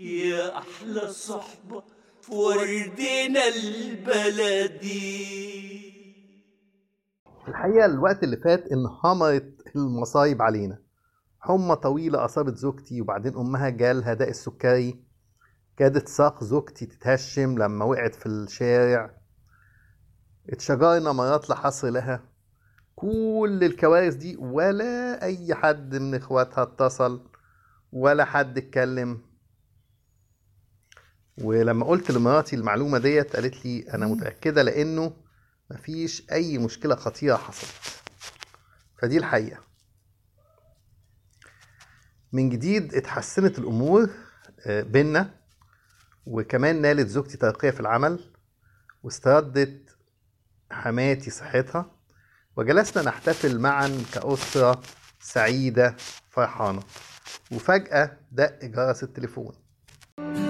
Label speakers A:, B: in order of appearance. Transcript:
A: يا أحلى صحبة في وردنا البلدي
B: الحقيقة الوقت اللي فات انهمرت المصايب علينا حمى طويلة أصابت زوجتي وبعدين أمها جالها داء السكري كادت ساق زوجتي تتهشم لما وقعت في الشارع اتشجرنا مرات لا حصر لها كل الكوارث دي ولا أي حد من إخواتها اتصل ولا حد اتكلم ولما قلت لمراتي المعلومة ديت قالت لي أنا متأكدة لأنه مفيش أي مشكلة خطيرة حصلت فدي الحقيقة من جديد اتحسنت الأمور آه، بينا وكمان نالت زوجتي ترقية في العمل واستردت حماتي صحتها وجلسنا نحتفل معا كأسرة سعيدة فرحانة وفجأة دق جرس التليفون